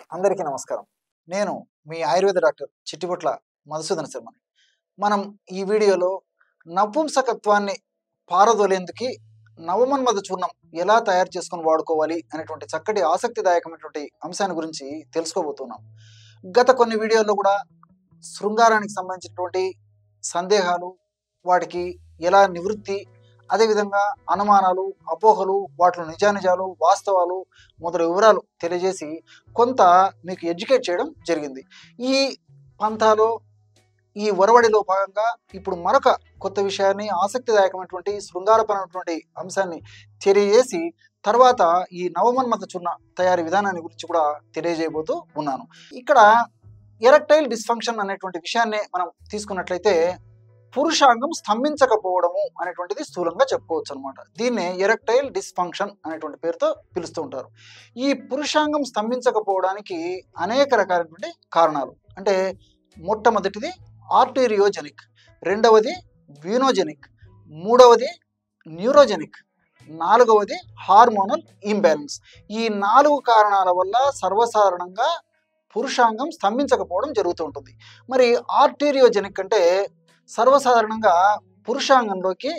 అందరికీ నమస్కారం నేను మీ ఆయుర్వేద డాక్టర్ చిట్టిపొట్ల మధుసూదన శర్మని మనం ఈ వీడియోలో నపుంసకత్వాన్ని పారదోలేందుకు నవమన్మద చూర్ణం ఎలా తయారు చేసుకొని వాడుకోవాలి అనేటువంటి చక్కటి ఆసక్తిదాయకమైనటువంటి అంశాన్ని గురించి తెలుసుకోబోతున్నాం గత కొన్ని వీడియోల్లో కూడా శృంగారానికి సంబంధించినటువంటి సందేహాలు వాటికి ఎలా నివృత్తి అదేవిధంగా అనుమానాలు అపోహలు వాటిలో నిజానిజాలు వాస్తవాలు మొదలు వివరాలు తెలియజేసి కొంత మీకు ఎడ్యుకేట్ చేయడం జరిగింది ఈ పంథాలో ఈ ఒరవడిలో భాగంగా ఇప్పుడు మరొక కొత్త విషయాన్ని ఆసక్తిదాయకమైనటువంటి శృంగారపరమైనటువంటి అంశాన్ని తెలియజేసి తర్వాత ఈ నవమన్మత చున్న తయారీ విధానాన్ని గురించి కూడా తెలియజేయబోతూ ఉన్నాను ఇక్కడ ఎరక్టైల్ డిస్ఫంక్షన్ అనేటువంటి విషయాన్ని మనం తీసుకున్నట్లయితే పురుషాంగం స్తంభించకపోవడము అనేటువంటిది స్థూలంగా చెప్పుకోవచ్చు అనమాట దీన్నే ఎరక్టైల్ డిస్ఫంక్షన్ అనేటువంటి పేరుతో పిలుస్తూ ఉంటారు ఈ పురుషాంగం స్తంభించకపోవడానికి అనేక రకాలైనటువంటి కారణాలు అంటే మొట్టమొదటిది ఆర్టీరియోజెనిక్ రెండవది వీనోజెనిక్ మూడవది న్యూరోజెనిక్ నాలుగవది హార్మోనల్ ఇంబ్యాలెన్స్ ఈ నాలుగు కారణాల వల్ల సర్వసాధారణంగా పురుషాంగం స్తంభించకపోవడం జరుగుతూ ఉంటుంది మరి ఆర్టీరియోజెనిక్ అంటే సర్వసాధారణంగా పురుషాంగంలోకి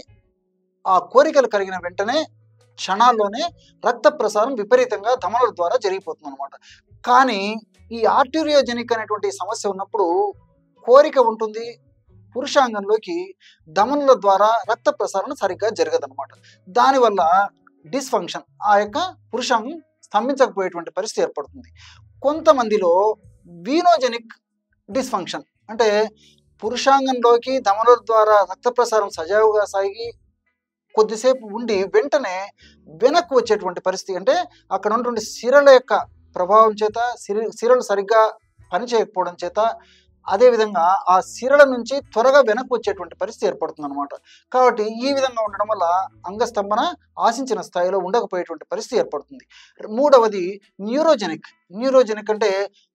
ఆ కోరికలు కలిగిన వెంటనే క్షణాల్లోనే రక్త ప్రసారం విపరీతంగా ధమనుల ద్వారా జరిగిపోతుంది అనమాట కానీ ఈ ఆర్టీరియోజెనిక్ అనేటువంటి సమస్య ఉన్నప్పుడు కోరిక ఉంటుంది పురుషాంగంలోకి ధమనుల ద్వారా రక్త ప్రసారం సరిగ్గా జరగదన్నమాట దానివల్ల డిస్ఫంక్షన్ ఆ యొక్క పురుషాంగం స్తంభించకపోయేటువంటి పరిస్థితి ఏర్పడుతుంది కొంతమందిలో వీనోజెనిక్ డిస్ఫంక్షన్ అంటే పురుషాంగంలోకి ధమనుల ద్వారా రక్త ప్రసారం సజావుగా సాగి కొద్దిసేపు ఉండి వెంటనే వెనక్కి వచ్చేటువంటి పరిస్థితి అంటే అక్కడ ఉన్నటువంటి సిరల యొక్క ప్రభావం చేత సిర సిరలు సరిగ్గా పనిచేయకపోవడం చేత అదేవిధంగా ఆ సిరల నుంచి త్వరగా వెనక్కి వచ్చేటువంటి పరిస్థితి ఏర్పడుతుంది అనమాట కాబట్టి ఈ విధంగా ఉండడం వల్ల అంగస్తంభన ఆశించిన స్థాయిలో ఉండకపోయేటువంటి పరిస్థితి ఏర్పడుతుంది మూడవది న్యూరోజెనిక్ న్యూరోజెనిక్ అంటే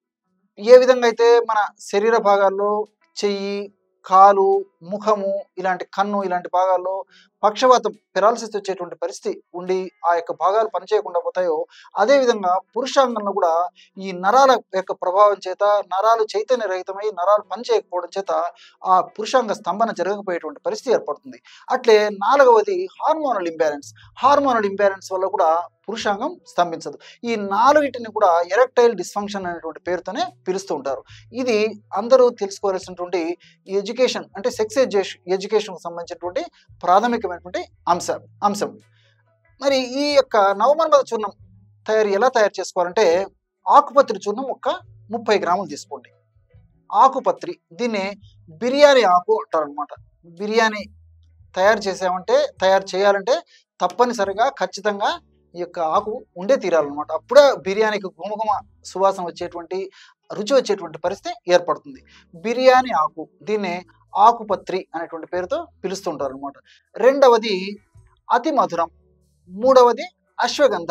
ఏ విధంగా అయితే మన శరీర భాగాల్లో చెయ్యి కాలు ముఖము ఇలాంటి కన్ను ఇలాంటి భాగాల్లో పక్షవాతం పెరాలసిస్ వచ్చేటువంటి పరిస్థితి ఉండి ఆ యొక్క భాగాలు పనిచేయకుండా పోతాయో అదేవిధంగా పురుషాంగంలో కూడా ఈ నరాల యొక్క ప్రభావం చేత నరాలు చైతన్య రహితమై నరాలు పనిచేయకపోవడం చేత ఆ పురుషాంగ స్తంభన జరగకపోయేటువంటి పరిస్థితి ఏర్పడుతుంది అట్లే నాలుగవది హార్మోనల్ ఇంబ్యాలెన్స్ హార్మోనల్ ఇంబ్యాలెన్స్ వల్ల కూడా పురుషాంగం స్తంభించదు ఈ నాలుగిటిని కూడా ఎరక్టైల్ డిస్ఫంక్షన్ అనేటువంటి పేరుతోనే పిలుస్తూ ఉంటారు ఇది అందరూ తెలుసుకోవాల్సినటువంటి ఎడ్యుకేషన్ అంటే సెక్స్ ఎడ్యుకేషన్ ఎడ్యుకేషన్కి సంబంధించినటువంటి ప్రాథమికమైనటువంటి అంశం అంశం మరి ఈ యొక్క నవమన్మద చూర్ణం తయారు ఎలా తయారు చేసుకోవాలంటే ఆకుపత్రి చూర్ణం ఒక ముప్పై గ్రాములు తీసుకోండి ఆకుపత్రి దీన్ని బిర్యానీ ఆకు అంటారు అనమాట బిర్యానీ తయారు చేసామంటే తయారు చేయాలంటే తప్పనిసరిగా ఖచ్చితంగా ఈ యొక్క ఆకు ఉండే తీరాలన్నమాట అప్పుడే బిర్యానీకి గుమగుమ సువాసన వచ్చేటువంటి రుచి వచ్చేటువంటి పరిస్థితి ఏర్పడుతుంది బిర్యానీ ఆకు దీన్నే ఆకుపత్రి అనేటువంటి పేరుతో పిలుస్తుంటారు అనమాట రెండవది అతి మధురం మూడవది అశ్వగంధ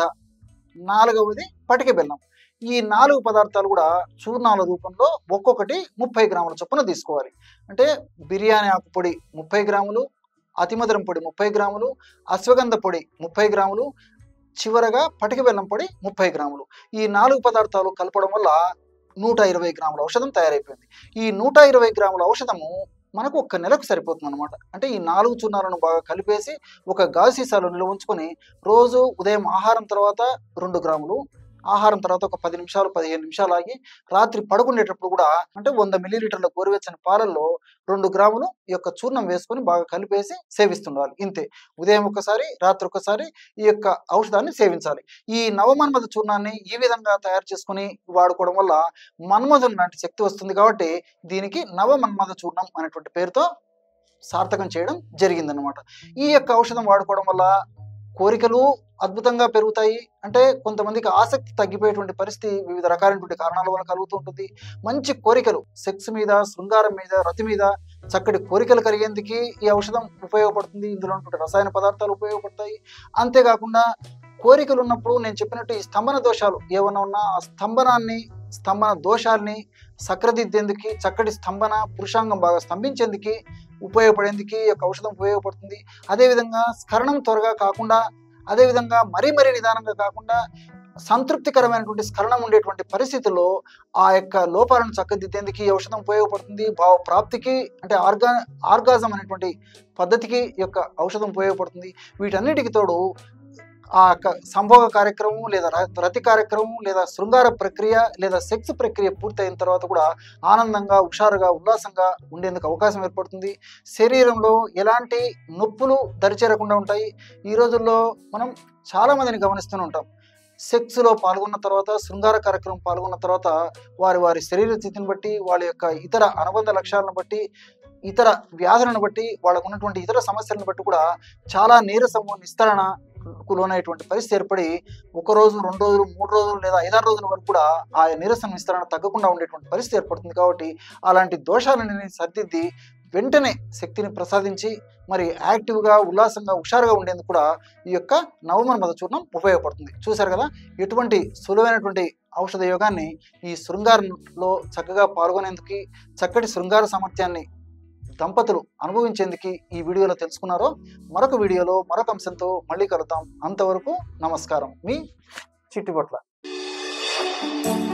నాలుగవది పటిక బెల్లం ఈ నాలుగు పదార్థాలు కూడా చూర్ణాల రూపంలో ఒక్కొక్కటి ముప్పై గ్రాముల చొప్పున తీసుకోవాలి అంటే బిర్యానీ ఆకు పొడి ముప్పై గ్రాములు అతిమధురం పొడి ముప్పై గ్రాములు అశ్వగంధ పొడి ముప్పై గ్రాములు చివరగా పటిక బెల్లం పొడి ముప్పై గ్రాములు ఈ నాలుగు పదార్థాలు కలపడం వల్ల నూట ఇరవై గ్రాముల ఔషధం తయారైపోయింది ఈ నూట ఇరవై గ్రాముల ఔషధము మనకు ఒక్క నెలకు సరిపోతుంది అనమాట అంటే ఈ నాలుగు చూర్ణాలను బాగా కలిపేసి ఒక గాజు సీసాలో నిల్వ ఉంచుకొని రోజు ఉదయం ఆహారం తర్వాత రెండు గ్రాములు ఆహారం తర్వాత ఒక పది నిమిషాలు పదిహేను నిమిషాలు ఆగి రాత్రి పడుకునేటప్పుడు కూడా అంటే వంద మిల్లీలీటర్ల గోరువెచ్చని పాలల్లో రెండు గ్రాములు ఈ యొక్క చూర్ణం వేసుకొని బాగా కలిపేసి సేవిస్తుండాలి ఇంతే ఉదయం ఒకసారి రాత్రి ఒకసారి ఈ యొక్క ఔషధాన్ని సేవించాలి ఈ నవమన్మథ చూర్ణాన్ని ఈ విధంగా తయారు చేసుకొని వాడుకోవడం వల్ల మన్మధుని లాంటి శక్తి వస్తుంది కాబట్టి దీనికి నవమన్మథ చూర్ణం అనేటువంటి పేరుతో సార్థకం చేయడం జరిగిందనమాట ఈ యొక్క ఔషధం వాడుకోవడం వల్ల కోరికలు అద్భుతంగా పెరుగుతాయి అంటే కొంతమందికి ఆసక్తి తగ్గిపోయేటువంటి పరిస్థితి వివిధ రకాలైనటువంటి కారణాల వల్ల కలుగుతూ ఉంటుంది మంచి కోరికలు సెక్స్ మీద శృంగారం మీద రతి మీద చక్కటి కోరికలు కలిగేందుకు ఈ ఔషధం ఉపయోగపడుతుంది ఇందులో ఉన్నటువంటి రసాయన పదార్థాలు ఉపయోగపడతాయి అంతేకాకుండా కోరికలు ఉన్నప్పుడు నేను చెప్పినట్టు ఈ స్తంభన దోషాలు ఏమైనా ఉన్నా ఆ స్తంభనాన్ని స్తంభన దోషాల్ని సక్రదిద్దేందుకు చక్కటి స్తంభన పురుషాంగం బాగా స్తంభించేందుకు ఉపయోగపడేందుకు ఈ యొక్క ఔషధం ఉపయోగపడుతుంది అదేవిధంగా స్కరణం త్వరగా కాకుండా అదేవిధంగా మరీ మరీ నిదానంగా కాకుండా సంతృప్తికరమైనటువంటి స్ఖలనం ఉండేటువంటి పరిస్థితుల్లో ఆ యొక్క లోపాలను చక్కదిద్దేందుకు ఈ ఔషధం ఉపయోగపడుతుంది భావ ప్రాప్తికి అంటే ఆర్గా ఆర్గాజం అనేటువంటి పద్ధతికి ఈ యొక్క ఔషధం ఉపయోగపడుతుంది వీటన్నిటికి తోడు ఆ యొక్క సంభోగ కార్యక్రమం లేదా ర- రతి కార్యక్రమం లేదా శృంగార ప్రక్రియ లేదా సెక్స్ ప్రక్రియ పూర్తయిన తర్వాత కూడా ఆనందంగా హుషారుగా ఉల్లాసంగా ఉండేందుకు అవకాశం ఏర్పడుతుంది శరీరంలో ఎలాంటి నొప్పులు దరిచేరకుండా ఉంటాయి ఈ రోజుల్లో మనం చాలా మందిని గమనిస్తూనే ఉంటాం సెక్స్లో పాల్గొన్న తర్వాత శృంగార కార్యక్రమం పాల్గొన్న తర్వాత వారి వారి శరీర స్థితిని బట్టి వాళ్ళ యొక్క ఇతర అనుబంధ లక్ష్యాలను బట్టి ఇతర వ్యాధులను బట్టి వాళ్ళకు ఉన్నటువంటి ఇతర సమస్యలను బట్టి కూడా చాలా నీరసము నిస్తరణకు లోనైనటువంటి పరిస్థితి ఏర్పడి ఒక రోజు రెండు రోజులు మూడు రోజులు లేదా ఐదారు రోజుల వరకు కూడా ఆ నీరసం విస్తరణ తగ్గకుండా ఉండేటువంటి పరిస్థితి ఏర్పడుతుంది కాబట్టి అలాంటి దోషాలని సరిదిద్ది వెంటనే శక్తిని ప్రసాదించి మరి యాక్టివ్గా ఉల్లాసంగా హుషారుగా ఉండేందుకు కూడా ఈ యొక్క నవమన మద చూర్ణం ఉపయోగపడుతుంది చూశారు కదా ఎటువంటి సులువైనటువంటి ఔషధ యోగాన్ని ఈ శృంగారంలో చక్కగా పాల్గొనేందుకు చక్కటి శృంగార సామర్థ్యాన్ని దంపతులు అనుభవించేందుకు ఈ వీడియోలో తెలుసుకున్నారో మరొక వీడియోలో మరొక అంశంతో మళ్ళీ కలుద్దాం అంతవరకు నమస్కారం మీ చిట్టిపట్ల